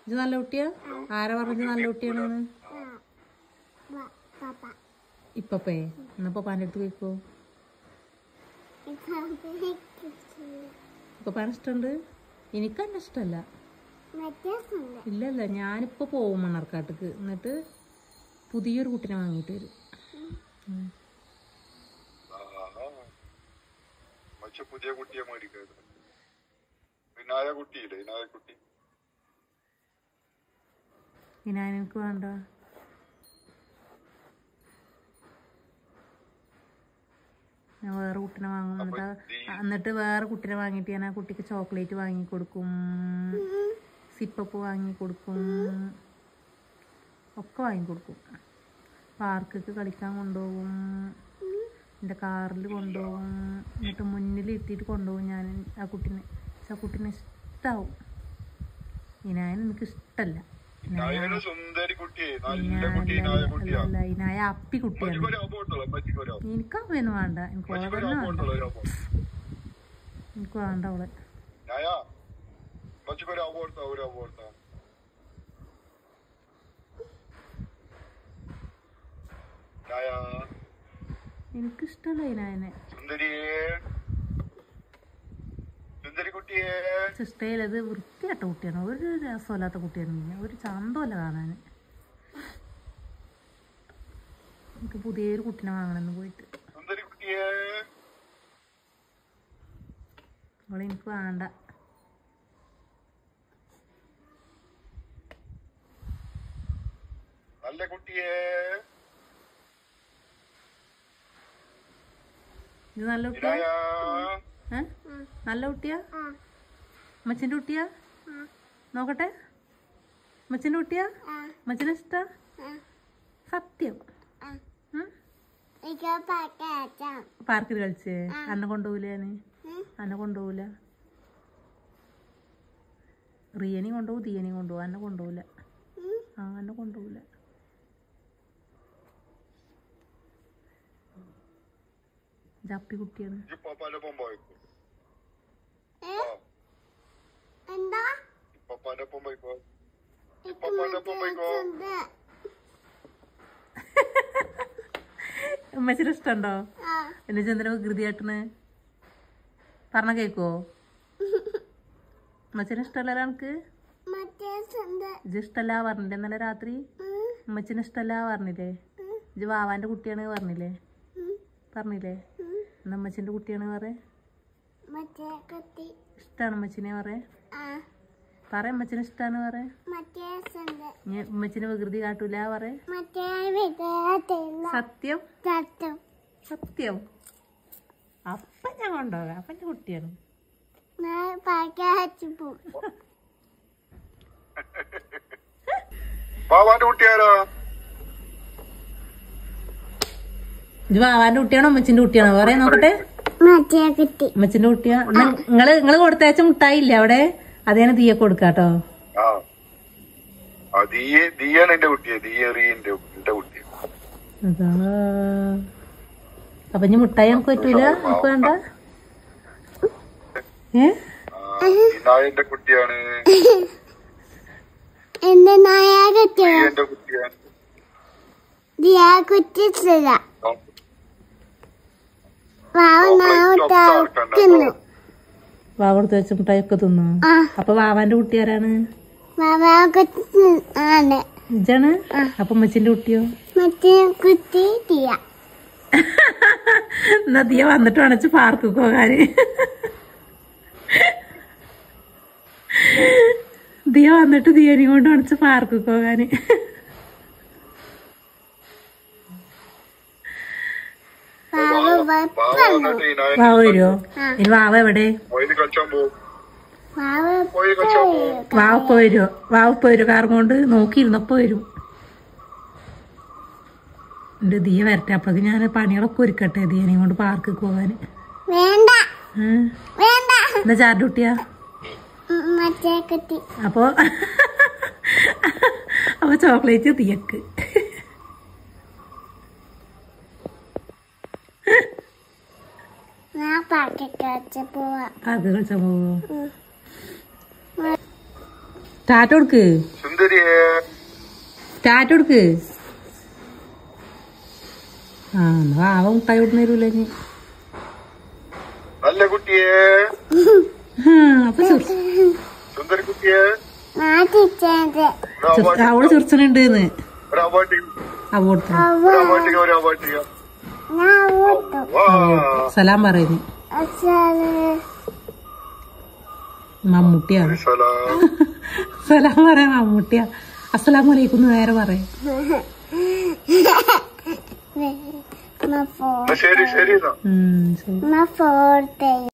ഇത് നല്ല കുട്ടിയാ ആരാ പറഞ്ഞു നല്ല കുട്ടിയാണെന്ന് പാപ്പ ഇപ്പപ്പേ എന്നപ്പോ പാൻ്റെ അടുത്ത് പോയിക്കോ ഇപ്പൊ പാൻ ഇഷ്ടമുണ്ട് എനിക്ക് തന്നെ ഇഷ്ടമല്ല വ്യത്യാസമുണ്ട് ഇല്ല ഇല്ല ഞാനിപ്പോ പോവും മണ്ണാർക്കാട്ടേക്ക് എന്നിട്ട് പുതിയൊരു കുട്ടിനെ വാങ്ങിയിട്ട് വരും ഉം. മച്ച പുതിയ കുട്ടിയെ മേടിക്കരുത് വിനായ കുട്ടിയില്ലേ വിനായ കുട്ടി പിന്നെ എനിക്ക് വേണ്ട ഞാൻ വേറെ കുട്ടിനെ വാങ്ങും എന്നിട്ട് ആ- എന്നിട്ട് വേറെ കുട്ടിനെ വാങ്ങിയിട്ട് ഞാൻ ആ കുട്ടിക്ക് ചോക്ലേറ്റ് വാങ്ങി കൊടുക്കും സിപ്പപ്പ് വാങ്ങി കൊടുക്കും ഒക്കെ വാങ്ങി കൊടുക്കും പാർക്കിക്ക് കളിക്കാൻ കൊണ്ടുപോകും എൻ്റെ കാറിൽ കൊണ്ടുപോകും എന്നിട്ട് മുന്നിൽ ഇരുത്തിയിട്ട് കൊണ്ടുപോകും ഞാൻ ആ കുട്ടീനെ പക്ഷെ ആ കുട്ടീനെ ഇഷ്ടാവും ഇനായൻ എനിക്ക് ഇഷ്ടമല്ല വിനായകന് സുന്ദരി കുട്ടിയെ നല്ല കുട്ടി വിനായ കുട്ടിയാ അല്ല ഇനായ അപ്പി കുട്ടിയാണ് മച്ചിക്കൊരു അബോട്ടുള്ള മച്ചിക്കൊരു എനിക്ക് അവന് വേണ്ട എനിക്ക് ഓളെ മച്ചിക്കൊരു തന്നെ വേണ്ട അബോട്ടുള്ള ഒരു അബോട്ട് എനിക്ക് വേണ്ട അവളെ നായ മച്ചിക്കൊരു അബോർത്ത ഒരു അബോർത്ത നായ എനിക്കിഷ്ടമല്ല ഇനായനെ സുന്ദരിയേ സുന്ദരി കുട്ടിയെ ഇഷ്ടയില്ല ഇത് വൃത്തിയായിട്ട കുട്ടിയാണ് ഒരു രസമില്ലാത്ത കുട്ടിയാണ് പിന്നെ ഒരു ചന്തമല്ല കാണാൻ എനിക്ക് പുതിയൊരു കുട്ടിനെ വാങ്ങണമെന്ന് പോയിട്ട് സുന്ദരി കുട്ടിയെ അവളെ എനിക്ക് വേണ്ട നല്ല കുട്ടിയെ ഇത് നല്ല കുട്ടിയാ വിനായ ഏ നല്ല കുട്ടിയാ അമ്മച്ചിൻ്റെ കുട്ടിയാ നോക്കട്ടെ അമ്മച്ചിൻ്റെ കുട്ടിയാ അമ്മച്ചിനെ ഇഷ്ടാ സത്യം ഉം? എനിക്ക് പാക്കാം പാർക്കിൽ കളിച്ചേ അന്നെ കൊണ്ടുപോകില്ല ഞാൻ അന്നെ കൊണ്ടുപോകില്ല റിയനെയും കൊണ്ടുപോകും തീയനെയും കൊണ്ടുപോകും അന്നെ കൊണ്ടുപോകില്ല ആ അന്നെ കൊണ്ടുപോകില്ല ജപ്പി കുട്ടിയാണ് ഇപ്പൊ പലപ്പം പോയിക്കോ എന്താ ഇപ്പൊ പലപ്പം പോയിക്കോ എനിക്ക് ഇപ്പൊ പലപ്പം പോയിക്കോ ഉണ്ട് ഉമ്മച്ചിന് ഇഷ്ടമുണ്ടോ ആ എന്നെ ചന്ദ്രൻ വികൃതിയാട്ടണ് പറഞ്ഞ കേക്കോ ഉമ്മച്ചിന് ഇഷ്ടമല്ല എനിക്ക് വ്യത്യാസമുണ്ട് ഇജ് ഇഷ്ടമല്ല പറഞ്ഞില്ലേ ഇന്നലെ രാത്രി ഉമ്മച്ചിന് ഇഷ്ടമല്ല പറഞ്ഞില്ലേ ഇജ് വാവാന്റെ കുട്ടിയാണ് പറഞ്ഞില്ലേ പറഞ്ഞില്ലേ എന്നാ ഉമ്മച്ചിന്റെ കുട്ടിയാണ് പറ മറ്റേ കുട്ടി ഇഷ്ടമാണ് ഉമ്മച്ചിനെ പറ ആ പറ ഉമ്മച്ചിന് ഇഷ്ടമാണ് പറ വ്യത്യാസമുണ്ട് ഞാൻ ഉമ്മച്ചിനെ വികൃതി കാട്ടൂല പറ മറ്റേ വിധത്തില്ല സത്യം തട്ടും സത്യം അപ്പൻ ഞാൻ കൊണ്ടുപോകാം അപ്പൻ്റെ കുട്ടിയാണ് ഞാൻ പാക്കാൻ പോകും ബാബാന്റെ കുട്ടിയാരാ ഇത് വാവാന്റെ കുട്ടിയാണോ ഉമ്മച്ചിന്റെ കുട്ടിയാണോ പറയാ നോക്കട്ടെ മറ്റേ കുട്ടി ഉമ്മച്ചിന്റെ കുട്ടിയാ എന്നാ നിങ്ങള് നിങ്ങള് കൊടുത്തയച്ച മുട്ടായില്ലേ അവിടെ അതേനെ തീയെ കൊടുക്കാട്ടോ ആ ആ ദിയെ ദിയാണ് എന്റെ കുട്ടിയെ ദിയ റീന്റെ എന്റെ കുട്ടിയെ അതാ അപ്പൊ ഇനി മുട്ടായി നമുക്ക് പറ്റൂല നമുക്ക് വേണ്ട ഏ ആ വിനായന്റെ കുട്ടിയാണ് എന്റെ നായ കുട്ടി ദിയന്റെ കുട്ടിയാണ് ദിയാ കുട്ടി ഇല്ല ആ, വാവ നാവ് തളക്കുന്നു വാവ കൊടുത്ത് വെച്ച മുട്ടായി ഒക്കെ തിന്നു ആ അപ്പൊ വാവാന്റെ കുട്ടി ആരാണ് വാവ കുട്ടി ആണ് ഇജാണ് അപ്പൊ ഉമ്മച്ചിന്റെ കുട്ടിയോ മറ്റേ കുട്ടി ദിയ എന്നാ ദിയ വന്നിട്ട് വേണച്ച് പാർക്ക് പോകാന് ദിയ വന്നിട്ട് ദിയനെയും കൊണ്ട് വേണച്ച് പാർക്ക് പോകാന് വാവ ബാബ വന്നിട്ട് വിനായൻ വാവ വരുമോ ഇനി വാവ എവിടെ പോയത് കളിച്ചാൻ പോകും വാവ പോയി കളിച്ചാൻ പോകും വാവ ഇപ്പൊ വരുമോ വാവ ഇപ്പൊ വരും കാറും കൊണ്ട് നോക്കിയിരുന്നപ്പോ വരും എന്റെ ദിയ വരട്ടെ അപ്പഴേക്ക് ഞാൻ പണികളൊക്കെ ഒരുക്കട്ടെ ദിയനെയും കൊണ്ട് പാർക്ക് പോകാന് വേണ്ട ഏഹ് വേണ്ട എന്താ ചാർജ് കുട്ടിയാ ഉം, മറ്റേ കുട്ടി അപ്പോ അപ്പൊ ചോക്ലേറ്റ് തീയക്ക് ഞാൻ പാക്കൊക്കെ വെച്ച് പോവാ അത് കളിച്ച പോവോ ടാറ്റ കൊടുക്ക് സുന്ദരിയെ സ്റ്റാറ്റ് കൊടുക്ക് ആ എന്നാ ആവ മുട്ടായി കൊടുക്കുന്ന തരൂല ഇനി നല്ല കുട്ടിയെ ആ, അപ്പൊ ചിർ- സുന്ദരി കുട്ടിയെ മാറ്റിച്ചത് ഒരു ചിർ- അവാർഡ് അവള് ചിർച്ചനുണ്ട് എന്ന് ഒരു അവാർഡ് അവ കൊടുത്തു ഒരു അവാർഡ് ഒരു അവാർഡ് ഞാൻ ഓട്ടു വാ സലാം പറയുന്നു അച്ഛാല് മമ്മൂട്ടിയാ സലാം സലാം പറയാ മമ്മൂട്ടിയാ അസ്സലാമലൈക്കും നേരെ പറയാം Ma forte, ശരി ശരി എന്നാ ഉം ശരി ma forte.